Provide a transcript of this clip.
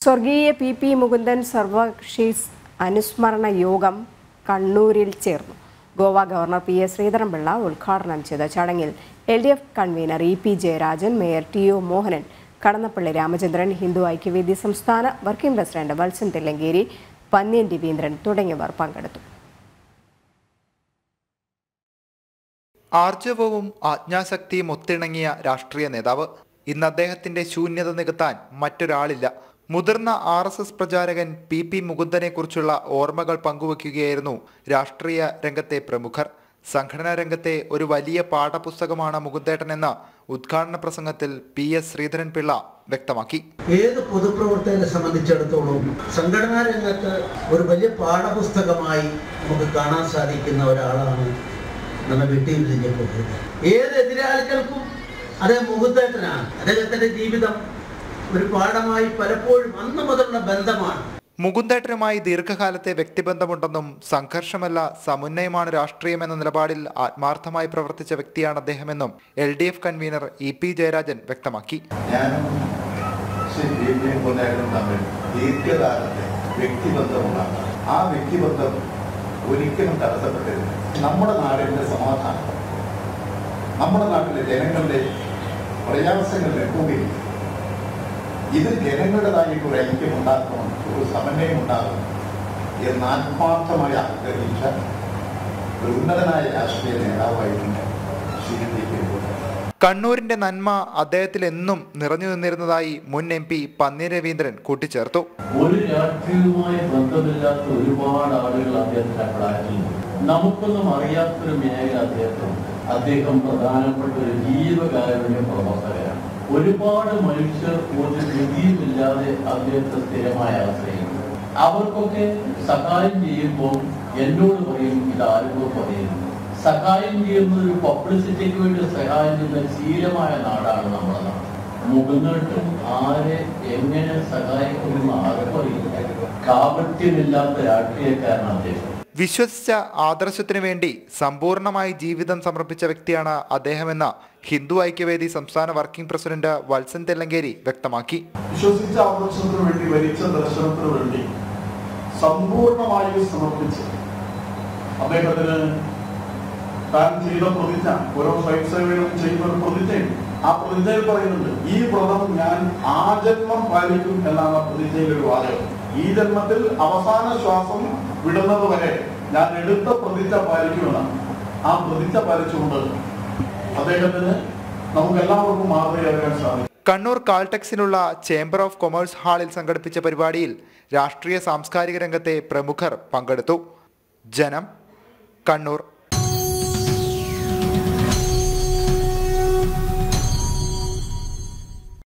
സ്വർഗീയ P P Mukundan സർവകക്ഷീസ് അനുസ്മരണ യോഗം കണ്ണൂരിൽ ചേർന്നു ഗോവ ഗവർണർ പി എസ് ശ്രീധരൻപിള്ള ഉദ്ഘാടനം ചെയ്ത ചടങ്ങിൽ L D F convenor E P Jayarajan mayor T O Mohanan Kadannappally Ramachandran Hindu Aikyavedi സംസ്ഥാന വർക്കിംഗ് പ്രസിഡന്റ് വത്സൻ തില്ലങ്കേരി പന്ന്യൻ രവീന്ദ്രൻ തുടങ്ങിയവർ പങ്കെടുത്തു ആർജവവും ആജ്ഞാശക്തിയും ഒത്തിണങ്ങിയ രാഷ്ട്രീയ നേതാവ് ഇന്ന് അദ്ദേഹത്തിന്റെ ശൂന്യത നികത്താൻ മറ്റൊരാളില്ല മുതിർന്ന ആർ എസ് എസ് പ്രചാരകൻ പി പി മുകുന്ദനെ കുറിച്ചുള്ള ഓർമ്മകൾ പങ്കുവയ്ക്കുകയായിരുന്നു രാഷ്ട്രീയ രംഗത്തെ പ്രമുഖർ സംഘടനാ രംഗത്തെ ഒരു വലിയ പാഠപുസ്തകമാണ് മുകുന്ദേട്ടനെന്ന് ഉദ്ഘാടന പ്രസംഗത്തിൽ പി എസ് ശ്രീധരൻപിള്ള വ്യക്തമാക്കി ഏത് പൊതുപ്രവർത്തകനെ സംബന്ധിച്ചിടത്തോളം സംഘടനാ രംഗത്ത് ഒരു വലിയ പാഠപുസ്തകമായി നമുക്ക് കാണാൻ സാധിക്കുന്ന ഒരാളാണ് നമ്മുടെ വെട്ടിയിൽ കുഞ്ഞിപ്പോൾ ഏത് എതിരാളികൾക്കും അദ്ദേഹം മുഖത്തേട്ടനാണ് അദ്ദേഹത്തിന്റെ ജീവിതം ഒരു പാഠമായി പലപ്പോഴും അന്ന് മുതലുള്ള ബന്ധമാണ് മുകുന്ദേട്ടനുമായി ദീർഘകാലത്തെ വ്യക്തിബന്ധമുണ്ടെന്നും സംഘർഷമല്ല സമുന്നയമാണ് രാഷ്ട്രീയമെന്ന നിലപാടിൽ ആത്മാർത്ഥമായി പ്രവർത്തിച്ച വ്യക്തിയാണ് അദ്ദേഹമെന്നും L D F convenor E P Jayarajan വ്യക്തമാക്കി ഞാനും ശ്രീ ദേവിയും കൊണ്ടായിട്ടും തമ്മിൽ ദീർഘകാലത്തെ വ്യക്തിബന്ധമുണ്ടാണ് ആ വ്യക്തിബന്ധം ഒരിക്കലും തടസ്സപ്പെട്ടിരുന്നു നമ്മുടെ നാടിന്റെ സമാധാനം നമ്മുടെ നാട്ടിലെ ജനങ്ങളുടെ പ്രയാസങ്ങൾ ലഘൂകരിക്കും ഇത് ജനങ്ങളുടേതായിട്ട് ഒരു ഐക്യം ഉണ്ടാക്കണം ഒരു സമന്വയം ഉണ്ടാകണം എന്ന് ആത്മാർത്ഥമായി ആഗ്രഹിച്ച ഒരു ഉന്നതനായ രാഷ്ട്രീയ നേതാവായിരുന്നു ശ്രീ ഡി കെ മുകുന്ദൻ. കണ്ണൂരിന്റെ നന്മ അദ്ദേഹത്തിൽ എന്നും നിറഞ്ഞു നിന്നിരുന്നതായി മുൻ എം പി പന്നി രവീന്ദ്രൻ കൂട്ടിച്ചേർത്തു ഒരു രാഷ്ട്രീയവുമായി ബന്ധമില്ലാത്ത ഒരുപാട് ആളുകൾ അദ്ദേഹത്തിന്റെ പ്രായത്തിലുണ്ട് നമുക്കൊന്നും അറിയാത്തൊരു മേഖല അദ്ദേഹത്തിനുണ്ട് അദ്ദേഹം പ്രധാനപ്പെട്ട ഒരു ജീവകാരുണ്യ പ്രവർത്തകരാണ് ഒരുപാട് മനുഷ്യർ ഒരു ഗതിയുമില്ലാതെ അദ്ദേഹത്തെ സ്ഥിരമായി ആശ്രയിക്കുന്നു അവർക്കൊക്കെ സഹായം ചെയ്യുമ്പോൾ എന്നോട് പറയും ഇത് ആർക്കോ പറയുന്നു സഹായം ചെയ്യുന്നത് ഒരു പബ്ലിസിറ്റിക്ക് വേണ്ടി സഹായം ചെയ്യുന്ന ശീലമായ നാടാണ് നമ്മുടെ നാട് മുഖങ്ങോട്ടും ആരെ എങ്ങനെ സഹായിക്കുമെന്ന് ആർക്കും അറിയില്ല കാപട്യമില്ലാത്ത രാഷ്ട്രീയക്കാരനാണ് അദ്ദേഹം വിശ്വസിച്ച ആദർശത്തിനു വേണ്ടി സമ്പൂർണമായി ജീവിതം സമർപ്പിച്ച വ്യക്തിയാണ് അദ്ദേഹമെന്ന് ഹിന്ദു ഐക്യവേദി സംസ്ഥാന വർക്കിംഗ് പ്രസിഡന്റ് വത്സൻ തെല്ലങ്കേരി വ്യക്തമാക്കി വിശ്വസിച്ച ആദർശത്തിന് വേണ്ടി വരിച്ച ദർശനത്തിന് വേണ്ടി സമ്പൂർണമായി സമർപ്പിച്ച് അദ്ദേഹത്തിന് താൻ ചെയ്ത പ്രതിജ്ഞ ഓരോ സ്വയം സേവനം ചെയ്യുന്ന ഒരു പ്രതിജ്ഞയുണ്ട് ആ പ്രതിജ്ഞയിൽ പറയുന്നുണ്ട് ഈ വ്രതം ഞാൻ ആജന്മം പാലിക്കും എന്നാണ് ആ പ്രതിജ്ഞയിൽ ഒരു വാചകം ഈ ജന്മത്തിൽ അവസാന ശ്വാസം വിടുന്നത് വരെ ഞാൻ എടുത്ത പ്രതിജ്ഞ പാലിക്കുമെന്നാണ് ആ പ്രതിജ്ഞ പാലിച്ചുകൊണ്ട് അദ്ദേഹത്തിന് നമുക്ക് എല്ലാവർക്കും മാതൃകയാകാൻ സാധിക്കും കണ്ണൂർ കാൾടെക്സിലുള്ള ചേംബർ ഓഫ് കൊമേഴ്സ് ഹാളിൽ സംഘടിപ്പിച്ച പരിപാടിയിൽ രാഷ്ട്രീയ സാംസ്കാരിക രംഗത്തെ പ്രമുഖർ പങ്കെടുത്തു ജനം കണ്ണൂർ